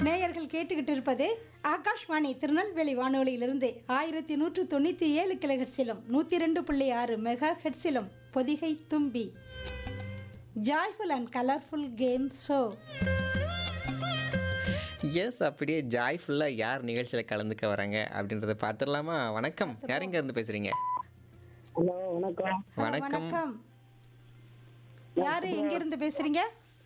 நேயர்கள் கேட்டுக்கிட்டு இருப்பது ஆகாஷ்வாணி திருநெல்வேலி வானொலியிலிருந்து ஆயிரத்தி நூற்று தொண்ணூற்றி ஏழு கிலோ ஹெட்ஸிலும் நூற்றி ரெண்டு புள்ளி ஆறு மெகா ஹெட்ஸிலும் பொதிகை தும்பி joyful and colourful game show yes அப்படியே ஜாய்ஃபுல்லாக யார் நிகழ்ச்சியில் கலந்துக்க வராங்க அப்படின்றத பார்த்துடலாமா வணக்கம் யார் இங்க இருந்து பேசுறீங்க ஹலோ வணக்கம் வணக்கம் வணக்கம் யாரு எங்கிருந்து பேசுறீங்க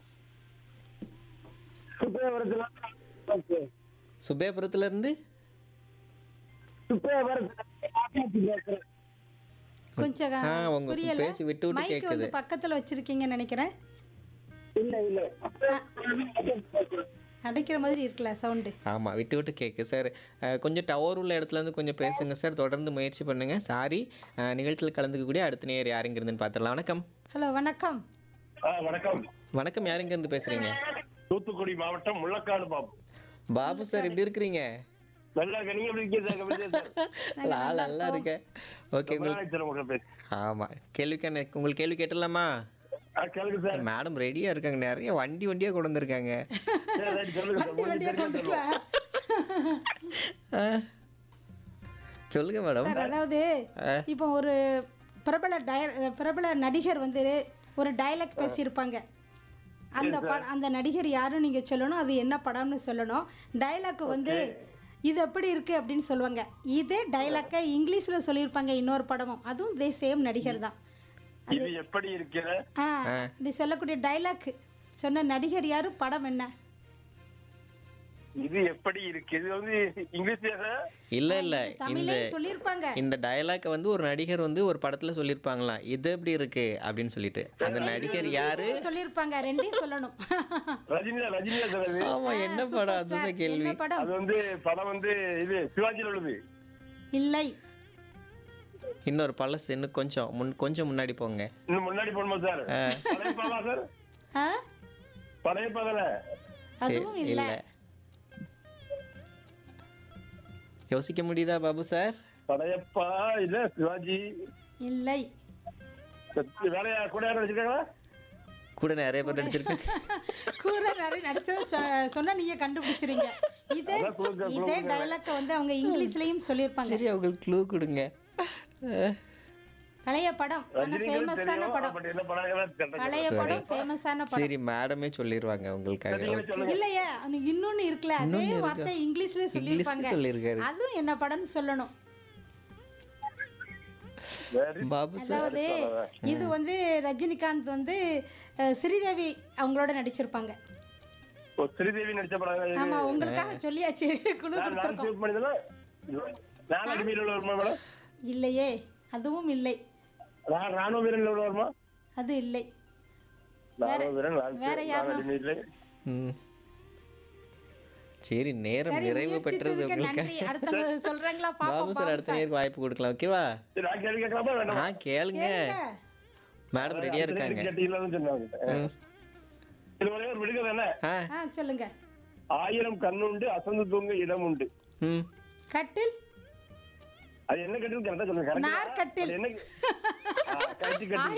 சுப்பையபுரத்துல ஓகே சுபேபுரத்துல இருந்து சுப்பையபுரத்துல காக்காத்தி பேசுறேன் கொஞ்சம் ஆ, உங்களுக்கு புரியல பேசி விட்டு விட்டு மைக் வந்து கேக்குது. பக்கத்துல வச்சிருக்கீங்கன்னு நினைக்கிறேன் இல்ல இல்ல அடைக்கிற மாதிரி இருக்குல்ல சவுண்டு ஆமாம் விட்டு விட்டு கேட்கு சார் அஹ், கொஞ்சம் டவர் உள்ள இடத்துல இருந்து கொஞ்சம் பேசுங்க சார் தொடர்ந்து முயற்சி பண்ணுங்க சாரி நிகழ்ச்சியில் கலந்துக்கக்கூடிய அடுத்த நேர் யார் இங்க இருந்துன்னு பார்த்துடலாம் வணக்கம் ஹலோ வணக்கம் ஆ, வணக்கம் வணக்கம் யார் இங்க இருந்து பேசுறீங்க தூத்துக்குடி மாவட்டம் முள்ளக்காடு பாபு பாபு சார் எப்படி இருக்கிறீங்க நல்லா இருக்க நீங்க எப்படி இருக்கீங்க சார்? கபில் சார் லா நல்லா இருக்கேன் ஓகே ரொம்ப உங்களுக்கு நாளைக்கு சார் உங்கள்ட்ட பேசி. ஆமாம் கேள்விக்கான உங்களுக்கு கேள்வி கேட்டுடலாமா ஆ, கேளுங்க சார் மேடம் ரெடியாக இருக்காங்க நிறைய வண்டி வண்டியாக கொண்டு வந்திருக்காங்க சரி, ரைட், சொல்லுங்க சார். வண்டி வண்டியா உங்களுக்கு தெரிஞ்சா கொண்டுக்கலாம் ஆ. சொல்லுங்க மேடம் சார் அதாவது இப்போ ஒரு பிரபல டய பிரபல நடிகர் வந்து ஒரு டயலாக் பேசியிருப்பாங்க அந்த பட அந்த நடிகர் யாரும் நீங்கள் சொல்லணும் அது என்ன படம்னு சொல்லணும் டயலாக் வந்து இது எப்படி இருக்கு அப்படின்னு சொல்லுவாங்க இதே டயலாக்கை இங்கிலீஷில் சொல்லியிருப்பாங்க இன்னொரு படமும் அதுவும் இதே சேம் நடிகர் தான் இது எப்படி இருக்கிற ஆ இப்படி சொல்லக்கூடிய டயலாக் சொன்ன நடிகர் யாரு படம் என்ன இது எப்படி இருக்கு இது வந்து இங்கிலீஷ்ல சார் இல்லை இல்லை இந்த தமிழே சொல்லியிருப்பாங்க இந்த டயலாக்கை வந்து ஒரு நடிகர் வந்து ஒரு படத்துல சொல்லியிருப்பாங்களாம் இது எப்படி இருக்கு அப்படின்னு சொல்லிட்டு அந்த நடிகர் யாரு சொல்லியிருப்பாங்க ரெண்டையும் சொல்லணும் ரஜினியா ரஜினியா சார் அது ஆமா என்ன படம் அதுதான் கேள்வி என்ன படம் அது வந்து படம் வந்து இது சிவாஜியில் உள்ளது இல்லை இன்னொரு பழசு இன்னும் கொஞ்சம் முன் கொஞ்சம் முன்னாடி போங்க இன்னும் முன்னாடி போகணுமா சார் பழைய படமா சார் ஆ பழைய படம் அதுவும் இல்ல இல்லை யோசிக்க முடியுதா பாபு சார் படையப்பா இல்ல சிவாஜி இல்லை வேற யார் கூட யாரும் நடிச்சிருக்காங்களா கூட நிறைய பேர் நடிச்சிருக்காங்க கூற நிறைய நடிச்ச சொன்னா நீங்க கண்டுபிடிச்சிருங்க இதே அதான் கொடுங்க, இதே டைலாக்க வந்து அவங்க இங்கிலீஷ்லயும் சொல்லியிருப்பாங்க சரி அவங்களுக்கு க்ளூ கொடுங்க அஹ், பழைய படம் ஆனா ரஜினிங்கிறது ஃபேமஸான தெரியும் படம் பட் என்ன படம் பழைய படம் ஃபேமஸான படம் சரி மேடமே சொல்லிடுவாங்க உங்களுக்காக நீங்களே சொல்லுங்க இல்லையே அது இன்னொன்னு இருக்குல்ல அதே வார்த்தை இங்கிலீஷ்ல சொல்லியிருப்பாங்க சொல்லியிருக்காரு அதுவும் என்ன படம்னு சொல்லணும் Very பாபு சார் அதாவது இது வந்து ரஜினிகாந்த் வந்து அஹ், ஸ்ரீதேவி அவங்களோட நடிச்சிருப்பாங்க ஓ, ஸ்ரீதேவி நடிச்ச படம் இது. ஆமா உங்களுக்காக சொல்லியாச்சு குழு நான் நான் கொடுத்துருக்கோம் shoot பண்ணதுல நான் அடிமையில் உள்ள வருமா மேடம் இல்லையே அதுவும் இல்லை நான் ராணுவ வீரன்ல உள்ள வருமா அது இல்லை ராணுவ வீரன் நான் வேற நான் யாரும் அடிமையில் ம். சரி நேரம் சரி, நிறைவு பெற்றது முயற்சித்ததுக்கு உங்களுக்கு நன்றி அடுத்தவங்க சொல்றாங்களா பாபு பாப்போம் சார் அடுத்த நேருக்கு வாய்ப்பு கொடுக்கலாம் ஓகேவா சரி நான் கேள்வி கேட்கலாமா ஆ வேண்டாமா கேளுங்க மேடம் ரெடியா இருக்காங்க கேட்டீங்களான்னு சொன்னாங்க ம். இது ஒரே ஒரு விடுதலை என்ன ஆ ஆ சொல்லுங்க ஆயிரம் கண்ணுண்டு அசந்து தூங்க இடம் உண்டு ம் கட்டில் அது என்ன கட்டுன்னு கரெக்டா சொல்லுங்க correct ஆ? நார்க்கட்டில். அது என்ன ஆ, கட்டி கட்டி